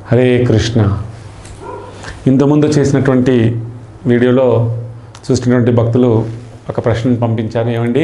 హరే కృష్ణ ఇంతకుముందు చేసినటువంటి వీడియోలో చూసినటువంటి భక్తులు ఒక ప్రశ్నను పంపించారు ఏమండి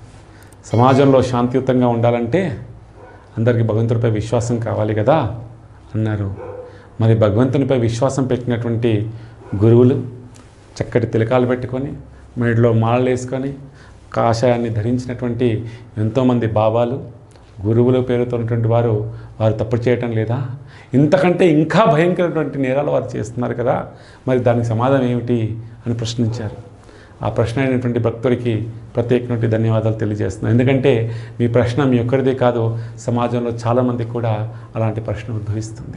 సమాజంలో శాంతియుతంగా ఉండాలంటే అందరికీ భగవంతుడిపై విశ్వాసం కావాలి కదా అన్నారు మరి భగవంతునిపై విశ్వాసం పెట్టినటువంటి గురువులు చక్కటి తిలకాలు పెట్టుకొని మెడలో మాలలు వేసుకొని కాషాయాన్ని ధరించినటువంటి ఎంతోమంది బాబాలు గురువుల పేరుతో ఉన్నటువంటి వారు వారు తప్పు చేయటం లేదా ఇంతకంటే ఇంకా భయంకరమైనటువంటి నేరాలు వారు చేస్తున్నారు కదా మరి దానికి సమాధానం ఏమిటి అని ప్రశ్నించారు ఆ ప్రశ్న అయినటువంటి భక్తుడికి ప్రత్యేకమైన ధన్యవాదాలు తెలియజేస్తున్నాను ఎందుకంటే మీ ప్రశ్న మీ ఒక్కరిదే కాదు సమాజంలో చాలామంది కూడా అలాంటి ప్రశ్న ఉద్భవిస్తుంది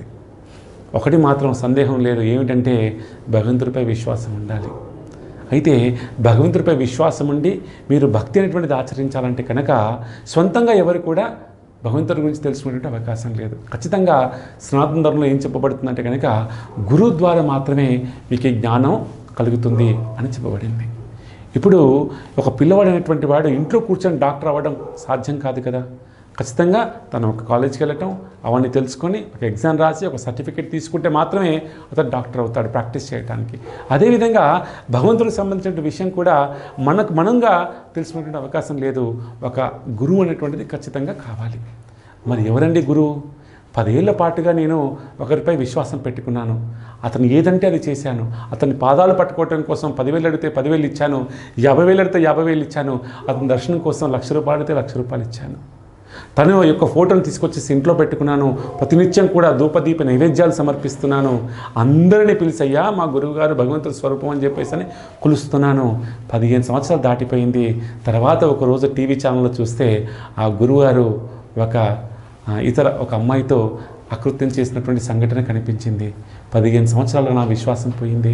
ఒకటి మాత్రం సందేహం లేదు ఏమిటంటే భగవంతుడిపై విశ్వాసం ఉండాలి అయితే భగవంతుడిపై విశ్వాసం ఉండి మీరు భక్తి అనేటువంటిది ఆచరించాలంటే కనుక సొంతంగా ఎవరు కూడా భగవంతుడి గురించి తెలుసుకునేటువంటి అవకాశం లేదు ఖచ్చితంగా సనాతన ధర్మంలో ఏం చెప్పబడుతుందంటే కనుక గురువు ద్వారా మాత్రమే మీకు ఈ జ్ఞానం కలుగుతుంది అని చెప్పబడింది ఇప్పుడు ఒక పిల్లవాడు అనేటువంటి వాడు ఇంట్లో కూర్చొని డాక్టర్ అవ్వడం సాధ్యం కాదు కదా ఖచ్చితంగా తను ఒక కాలేజ్కి వెళ్ళటం అవన్నీ తెలుసుకొని ఒక ఎగ్జామ్ రాసి ఒక సర్టిఫికేట్ తీసుకుంటే మాత్రమే అతను డాక్టర్ అవుతాడు ప్రాక్టీస్ చేయడానికి అదేవిధంగా భగవంతుడికి సంబంధించిన విషయం కూడా మనకు మనంగా తెలుసుకునేటువంటి అవకాశం లేదు ఒక గురువు అనేటువంటిది ఖచ్చితంగా కావాలి మరి ఎవరండి గురువు పదేళ్ల పాటుగా నేను ఒకరిపై విశ్వాసం పెట్టుకున్నాను అతను ఏదంటే అది చేశాను అతని పాదాలు పట్టుకోవటం కోసం పదివేలు అడిగితే పదివేలు ఇచ్చాను యాభై వేలు అడిగితే యాభై వేలు ఇచ్చాను అతని దర్శనం కోసం లక్ష రూపాయలు అడిగితే లక్ష రూపాయలు ఇచ్చాను తన యొక్క ఫోటోను తీసుకొచ్చేసి ఇంట్లో పెట్టుకున్నాను ప్రతినిత్యం కూడా ధూపదీప నైవేద్యాలు సమర్పిస్తున్నాను అందరినీ పిలిచయ్యా మా గురువుగారు భగవంతుడి స్వరూపం అని చెప్పేసి అని కొలుస్తున్నాను పదిహేను సంవత్సరాలు దాటిపోయింది తర్వాత ఒక రోజు టీవీ ఛానల్లో చూస్తే ఆ గురువుగారు ఒక ఆ, ఇతర ఒక అమ్మాయితో అకృత్యం చేసినటువంటి సంఘటన కనిపించింది పదిహేను సంవత్సరాలు నా విశ్వాసం పోయింది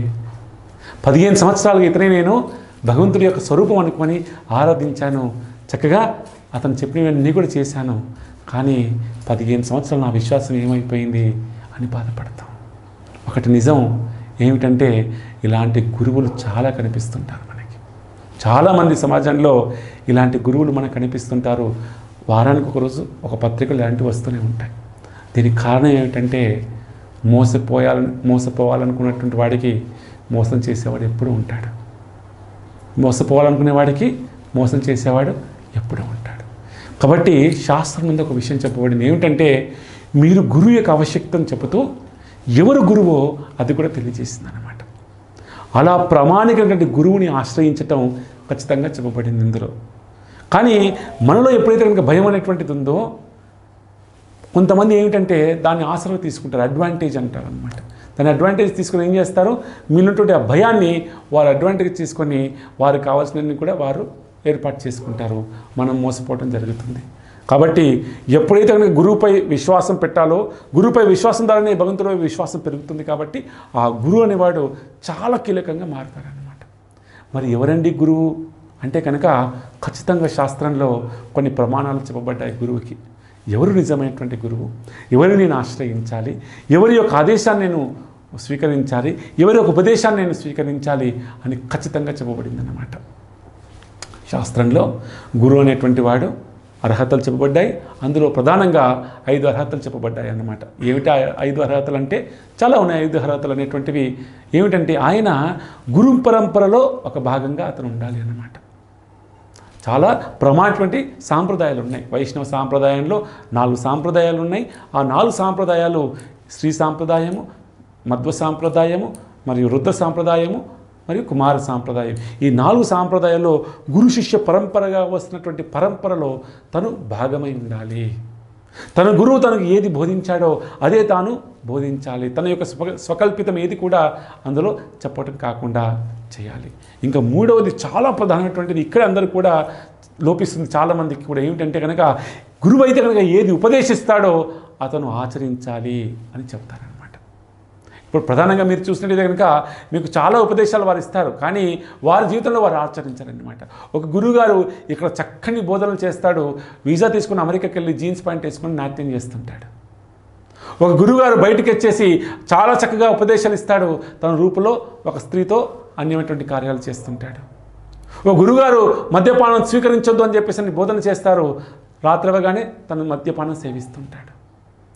పదిహేను సంవత్సరాలుగా ఇతనే నేను భగవంతుడి యొక్క స్వరూపం అనుకొని ఆరాధించాను చక్కగా అతను చెప్పినవన్నీ కూడా చేశాను కానీ పదిహేను సంవత్సరాలు నా విశ్వాసం ఏమైపోయింది అని బాధపడతాం ఒకటి నిజం ఏమిటంటే ఇలాంటి గురువులు చాలా కనిపిస్తుంటారు మనకి చాలామంది సమాజంలో ఇలాంటి గురువులు మనకు కనిపిస్తుంటారు వారానికి ఒక రోజు ఒక పత్రికలు ఇలాంటివి వస్తూనే ఉంటాయి దీనికి కారణం ఏమిటంటే మోసపోయాలని మోసపోవాలనుకున్నటువంటి వాడికి మోసం చేసేవాడు ఎప్పుడూ ఉంటాడు మోసపోవాలనుకునే వాడికి మోసం చేసేవాడు ఎప్పుడూ ఉంటాడు కాబట్టి శాస్త్రం ముందు ఒక విషయం చెప్పబడింది ఏమిటంటే మీరు గురువు యొక్క ఆవశ్యకతను చెబుతూ ఎవరు గురువో అది కూడా తెలియజేసింది అనమాట అలా ప్రామాణికమైనటువంటి గురువుని ఆశ్రయించటం ఖచ్చితంగా చెప్పబడింది ఇందులో కానీ మనలో ఎప్పుడైతే కనుక భయం అనేటువంటిది ఉందో కొంతమంది ఏమిటంటే దాన్ని ఆసరా తీసుకుంటారు అడ్వాంటేజ్ అంటారు అనమాట దాని అడ్వాంటేజ్ తీసుకొని ఏం చేస్తారు మీలున్నటువంటి ఆ భయాన్ని వారు అడ్వాంటేజ్ తీసుకొని వారికి కావాల్సినవి కూడా వారు ఏర్పాటు చేసుకుంటారు మనం మోసపోవడం జరుగుతుంది కాబట్టి ఎప్పుడైతే కనుక గురువుపై విశ్వాసం పెట్టాలో గురువుపై విశ్వాసం ద్వారానే భగవంతుడిపై విశ్వాసం పెరుగుతుంది కాబట్టి ఆ గురువు అనేవాడు చాలా కీలకంగా మారుతారనమాట మరి ఎవరండి గురువు అంటే కనుక ఖచ్చితంగా శాస్త్రంలో కొన్ని ప్రమాణాలు చెప్పబడ్డాయి గురువుకి ఎవరు నిజమైనటువంటి గురువు ఎవరు నేను ఆశ్రయించాలి ఎవరి యొక్క ఆదేశాన్ని నేను స్వీకరించాలి ఎవరి యొక్క ఉపదేశాన్ని నేను స్వీకరించాలి అని ఖచ్చితంగా చెప్పబడింది అన్నమాట శాస్త్రంలో గురువు అనేటువంటి వాడు అర్హతలు చెప్పబడ్డాయి అందులో ప్రధానంగా ఐదు అర్హతలు చెప్పబడ్డాయి అన్నమాట ఏమిటి ఆ ఐదు అర్హతలు అంటే చాలా ఉన్నాయి ఐదు అర్హతలు అనేటువంటివి ఏమిటంటే ఆయన గురు పరంపరలో ఒక భాగంగా అతను ఉండాలి అన్నమాట చాలా ప్రమాణటువంటి సాంప్రదాయాలు ఉన్నాయి వైష్ణవ సాంప్రదాయంలో నాలుగు సాంప్రదాయాలు ఉన్నాయి ఆ నాలుగు సాంప్రదాయాలు శ్రీ సాంప్రదాయము మధ్వ సాంప్రదాయము మరియు రుద్ర సాంప్రదాయము మరియు కుమార సాంప్రదాయం ఈ నాలుగు సాంప్రదాయాల్లో గురు శిష్య పరంపరగా వస్తున్నటువంటి పరంపరలో తను భాగమై ఉండాలి తన గురువు తనకు ఏది బోధించాడో అదే తాను బోధించాలి తన యొక్క స్వ స్వకల్పితం ఏది కూడా అందులో చెప్పటం కాకుండా చేయాలి ఇంకా మూడవది చాలా ప్రధానమైనటువంటిది ఇక్కడ అందరూ కూడా లోపిస్తుంది చాలామందికి కూడా ఏమిటంటే కనుక గురువు అయితే కనుక ఏది ఉపదేశిస్తాడో అతను ఆచరించాలి అని చెప్తారనమాట ఇప్పుడు ప్రధానంగా మీరు చూసినట్టయితే కనుక మీకు చాలా ఉపదేశాలు వారు ఇస్తారు కానీ వారి జీవితంలో వారు ఆచరించారనమాట ఒక గురువుగారు ఇక్కడ చక్కని బోధనలు చేస్తాడు వీసా తీసుకుని అమెరికాకి వెళ్ళి జీన్స్ ప్యాంట్ వేసుకొని నాట్యం చేస్తుంటాడు ఒక గురువుగారు బయటికి వచ్చేసి చాలా చక్కగా ఉపదేశాలు ఇస్తాడు తన రూపులో ఒక స్త్రీతో అన్యమైనటువంటి కార్యాలు చేస్తుంటాడు ఒక గురుగారు మద్యపానం స్వీకరించొద్దు అని చెప్పేసి అని బోధన చేస్తారు రాత్రవగానే తను మద్యపానం సేవిస్తుంటాడు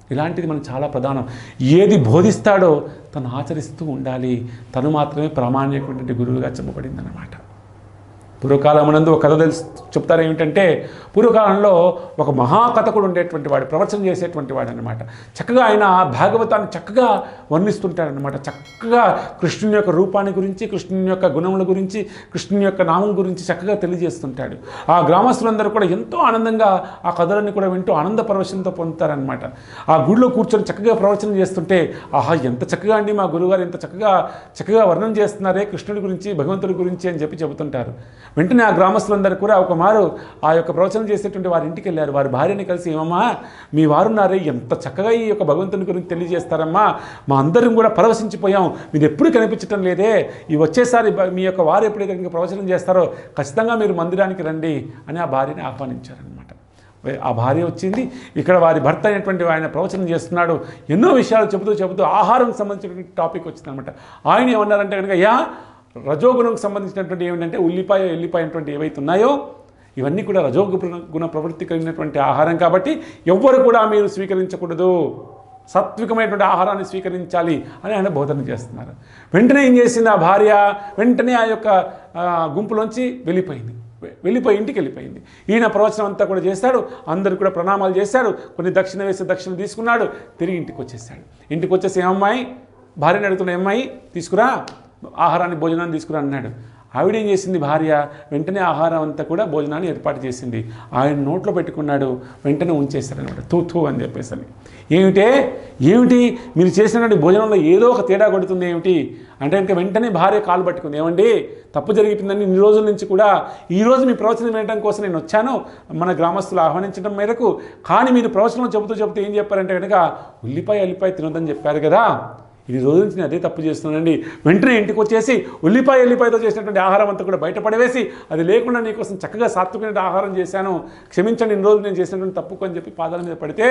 ఇలాంటిది మనం చాలా ప్రధానం ఏది బోధిస్తాడో తను ఆచరిస్తూ ఉండాలి తను మాత్రమే ప్రామాణికమైనటువంటి గురువుగా చెప్పబడింది అన్నమాట పూర్వకాలమునందు ఒక కథ తెలుసు చెప్తారు ఏమిటంటే పూర్వకాలంలో ఒక మహాకథకుడు ఉండేటువంటి వాడు ప్రవచనం చేసేటువంటి వాడు అనమాట చక్కగా ఆయన భాగవతాన్ని చక్కగా వర్ణిస్తుంటాడనమాట చక్కగా కృష్ణుని యొక్క రూపాన్ని గురించి కృష్ణుని యొక్క గుణముల గురించి కృష్ణుని యొక్క నామం గురించి చక్కగా తెలియజేస్తుంటాడు ఆ గ్రామస్తులందరూ కూడా ఎంతో ఆనందంగా ఆ కథలన్నీ కూడా వింటూ ఆనంద పరవశంతో పొందుతారనమాట ఆ గుడిలో కూర్చొని చక్కగా ప్రవచనం చేస్తుంటే ఆహా ఎంత చక్కగా అండి మా గురుగారు ఎంత చక్కగా చక్కగా వర్ణన చేస్తున్నారే కృష్ణుడి గురించి భగవంతుడి గురించి అని చెప్పి చెబుతుంటారు వెంటనే ఆ గ్రామస్తులందరూ కూడా ఒక మారు ఆ యొక్క ప్రవచనం చేసేటువంటి వారి ఇంటికి వెళ్ళారు వారి భార్యని కలిసి ఏమమ్మా మీ వారున్నారే ఎంత చక్కగా ఈ యొక్క భగవంతుని గురించి తెలియజేస్తారమ్మా మా అందరం కూడా పరవశించిపోయాం మీరు ఎప్పుడు కనిపించటం లేదే ఈ వచ్చేసారి బ- మీ యొక్క వారు ఎప్పుడైతే కనుక ప్రవచనం చేస్తారో ఖచ్చితంగా మీరు మందిరానికి రండి అని ఆ భార్యని ఆహ్వానించారనమాట ఆ భార్య వచ్చింది ఇక్కడ వారి భర్త అయినటువంటి ఆయన ప్రవచనం చేస్తున్నాడు ఎన్నో విషయాలు చెబుతూ చెబుతూ ఆహారం సంబంధించినటువంటి టాపిక్ వచ్చిందనమాట ఆయన ఏమన్నారంటే కనుక యా రజోగుణంకి సంబంధించినటువంటి ఏమిటంటే ఉల్లిపాయ ఎల్లిపాయ అనేటువంటి ఏవైతే ఉన్నాయో ఇవన్నీ కూడా రజోగు గుణ ప్రవృత్తి కలిగినటువంటి ఆహారం కాబట్టి ఎవ్వరు కూడా మీరు స్వీకరించకూడదు సాత్వికమైనటువంటి ఆహారాన్ని స్వీకరించాలి అని ఆయన బోధన చేస్తున్నారు వెంటనే ఏం చేసింది ఆ భార్య వెంటనే ఆ యొక్క ఆ, గుంపులోంచి వెళ్ళిపోయింది వె- వెళ్ళిపోయి ఇంటికి వెళ్ళిపోయింది ఈయన ప్రవచనం అంతా కూడా చేశాడు అందరు కూడా ప్రణామాలు చేశాడు కొన్ని దక్షిణ వేసి దక్షిణ తీసుకున్నాడు తిరిగి ఇంటికి వచ్చేసాడు ఇంటికి వచ్చేసి ఏమమ్మాయి భార్యని అడుగుతున్న ఏమ్మాయి తీసుకురా ఆహారాన్ని భోజనాన్ని తీసుకురా అన్నాడు ఆవిడ ఏం చేసింది భార్య వెంటనే ఆహారం అంతా కూడా భోజనాన్ని ఏర్పాటు చేసింది ఆయన నోట్లో పెట్టుకున్నాడు వెంటనే ఉంచేశాడు అనమాట తూ తూ అని చెప్పేసి అని ఏమిటే ఏమిటి మీరు చేసినటువంటి భోజనంలో ఏదో ఒక తేడా కొడుతుంది ఏమిటి అంటే ఇంకా వెంటనే భార్య కాలు పట్టుకుంది ఏమండి తప్పు జరిగిపోయిందని ఇన్ని రోజుల నుంచి కూడా ఈ రోజు మీ ప్రవచనం వినడం కోసం నేను వచ్చాను మన గ్రామస్తులు ఆహ్వానించడం మేరకు కానీ మీరు ప్రవచనం చెబుతూ చెబుతూ ఏం చెప్పారంటే కనుక ఉల్లిపాయ ఎల్లిపాయ తినొద్దని చెప్పారు కదా ఇది రోజు నుంచి నేను అదే తప్పు చేస్తున్నానండి వెంటనే ఇంటికి వచ్చేసి ఉల్లిపాయ ఎల్లిపాయతో చేసినటువంటి ఆహారం అంతా కూడా బయట పడవేసి అది లేకుండా నీకోసం చక్కగా సాత్వికమైన ఆహారం చేశాను క్షమించండి ఇన్ని రోజులు నేను చేసినటువంటి తప్పుకు అని చెప్పి పాదాల మీద పడితే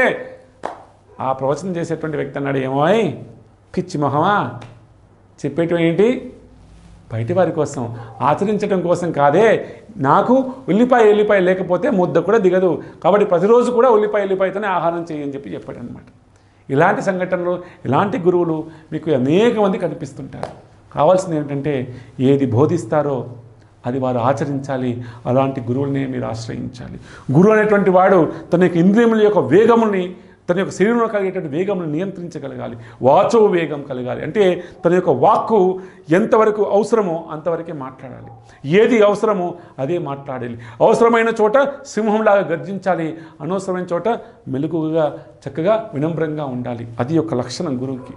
ఆ ప్రవచనం చేసేటువంటి వ్యక్తి అన్నాడు ఏమోయ్ పిచ్చి మొహమా చెప్పేటం ఏంటి బయటి వారి కోసం ఆచరించడం కోసం కాదే నాకు ఉల్లిపాయ ఎల్లిపాయ లేకపోతే ముద్ద కూడా దిగదు కాబట్టి ప్రతిరోజు కూడా ఉల్లిపాయ ఎల్లిపాయతోనే ఆహారం చేయని చెప్పి చెప్పాడు అనమాట ఇలాంటి సంఘటనలు ఇలాంటి గురువులు మీకు అనేక మంది కనిపిస్తుంటారు కావాల్సింది ఏమిటంటే ఏది బోధిస్తారో అది వారు ఆచరించాలి అలాంటి గురువులనే మీరు ఆశ్రయించాలి గురువు అనేటువంటి వాడు తన యొక్క ఇంద్రియముల యొక్క వేగముని తన యొక్క శరీరంలో కలిగేటువంటి వేగమును నియంత్రించగలగాలి వాచో వేగం కలగాలి అంటే తన యొక్క వాక్కు ఎంతవరకు అవసరమో అంతవరకే మాట్లాడాలి ఏది అవసరమో అదే మాట్లాడాలి అవసరమైన చోట సింహంలాగా గర్జించాలి అనవసరమైన చోట మెలకుగా చక్కగా వినమ్రంగా ఉండాలి అది యొక్క లక్షణం గురువుకి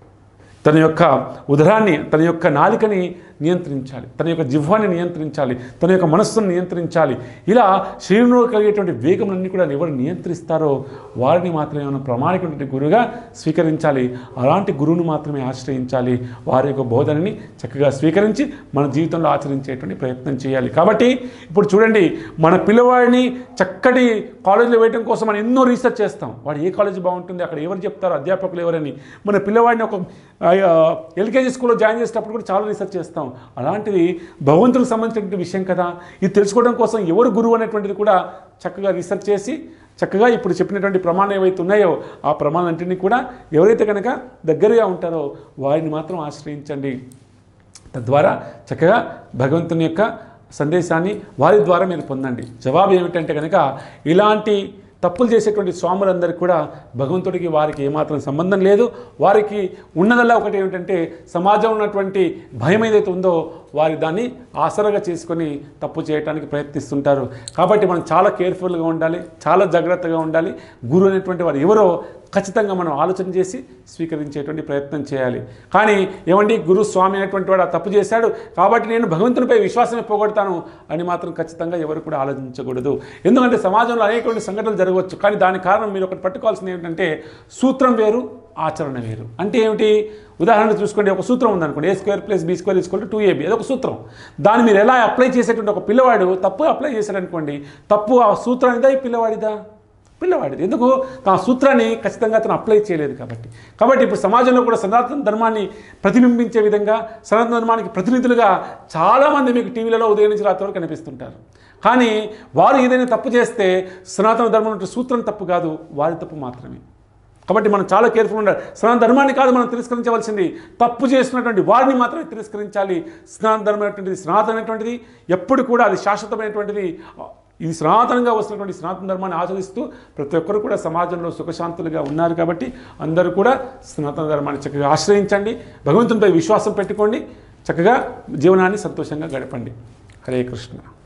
తన యొక్క ఉదరాన్ని తన యొక్క నాలికని నియంత్రించాలి తన యొక్క జిహ్వాన్ని నియంత్రించాలి తన యొక్క మనస్సును నియంత్రించాలి ఇలా శరీరంలో కలిగేటువంటి వేగములన్నీ కూడా ఎవరు నియంత్రిస్తారో వారిని మాత్రమే మనం ప్రామాణికమైనటువంటి గురువుగా స్వీకరించాలి అలాంటి గురువును మాత్రమే ఆశ్రయించాలి వారి యొక్క బోధనని చక్కగా స్వీకరించి మన జీవితంలో ఆచరించేటువంటి ప్రయత్నం చేయాలి కాబట్టి ఇప్పుడు చూడండి మన పిల్లవాడిని చక్కటి కాలేజీలో వేయడం కోసం మనం ఎన్నో రీసెర్చ్ చేస్తాం వాడు ఏ కాలేజ్ బాగుంటుంది అక్కడ ఎవరు చెప్తారు అధ్యాపకులు ఎవరని మన పిల్లవాడిని ఒక ఎల్కేజీ స్కూల్లో జాయిన్ చేసేటప్పుడు కూడా చాలా రీసెర్చ్ చేస్తాం అలాంటిది భగవంతుడికి సంబంధించినటువంటి విషయం కదా ఇది తెలుసుకోవడం కోసం ఎవరు గురువు అనేటువంటిది కూడా చక్కగా రీసెర్చ్ చేసి చక్కగా ఇప్పుడు చెప్పినటువంటి ప్రమాణాలు ఏవైతే ఉన్నాయో ఆ ప్రమాణాలన్నింటినీ కూడా ఎవరైతే కనుక దగ్గరగా ఉంటారో వారిని మాత్రం ఆశ్రయించండి తద్వారా చక్కగా భగవంతుని యొక్క సందేశాన్ని వారి ద్వారా మీరు పొందండి జవాబు ఏమిటంటే కనుక ఇలాంటి తప్పులు చేసేటువంటి స్వాములందరికీ కూడా భగవంతుడికి వారికి ఏమాత్రం సంబంధం లేదు వారికి ఉన్నదల్లా ఒకటి ఏమిటంటే సమాజంలో ఉన్నటువంటి భయం ఏదైతే ఉందో వారి దాన్ని ఆసరగా చేసుకొని తప్పు చేయడానికి ప్రయత్నిస్తుంటారు కాబట్టి మనం చాలా కేర్ఫుల్గా ఉండాలి చాలా జాగ్రత్తగా ఉండాలి గురువు అనేటువంటి వారు ఎవరో ఖచ్చితంగా మనం ఆలోచన చేసి స్వీకరించేటువంటి ప్రయత్నం చేయాలి కానీ ఏమండి గురు స్వామి అనేటువంటి వాడు ఆ తప్పు చేశాడు కాబట్టి నేను భగవంతునిపై విశ్వాసమే పోగొడతాను అని మాత్రం ఖచ్చితంగా ఎవరు కూడా ఆలోచించకూడదు ఎందుకంటే సమాజంలో అనేకటువంటి సంఘటనలు జరగవచ్చు కానీ దానికి కారణం మీరు ఒకటి పట్టుకోవాల్సింది ఏంటంటే సూత్రం వేరు ఆచరణ వేరు అంటే ఏమిటి ఉదాహరణ చూసుకోండి ఒక సూత్రం ఉందనుకోండి A square plus B square equal two A B అదొక సూత్రం దాన్ని మీరు ఎలా అప్లై చేసేటువంటి ఒక పిల్లవాడు తప్పు అప్లై చేశాడనుకోండి తప్పు ఆ సూత్రానిదా ఈ పిల్లవాడిదా పిల్లవాడిది ఎందుకు ఆ సూత్రాన్ని ఖచ్చితంగా అతను అప్లై చేయలేదు కాబట్టి కాబట్టి ఇప్పుడు సమాజంలో కూడా సనాతన ధర్మాన్ని ప్రతిబింబించే విధంగా సనాతన ధర్మానికి ప్రతినిధులుగా చాలామంది మీకు టీవీలలో ఉదయం నుంచి రాత్రి వరకు కనిపిస్తుంటారు కానీ వారు ఏదైనా తప్పు చేస్తే సనాతన ధర్మం అంటే సూత్రం తప్పు కాదు వారి తప్పు మాత్రమే కాబట్టి మనం చాలా కేర్ఫుల్ ఉండాలి సనాతన ధర్మాన్ని కాదు మనం తిరస్కరించవలసింది తప్పు చేసినటువంటి వారిని మాత్రమే తిరస్కరించాలి సనాతన ధర్మం అనేటువంటిది సనాతన అనేటువంటిది ఎప్పుడు కూడా అది శాశ్వతమైనటువంటిది ఇది సనాతనంగా వస్తున్నటువంటి సనాతన ధర్మాన్ని ఆచరిస్తూ ప్రతి ఒక్కరు కూడా సమాజంలో సుఖశాంతులుగా ఉన్నారు కాబట్టి అందరూ కూడా సనాతన ధర్మాన్ని చక్కగా ఆశ్రయించండి భగవంతునిపై విశ్వాసం పెట్టుకోండి చక్కగా జీవనాన్ని సంతోషంగా గడపండి హరే కృష్ణ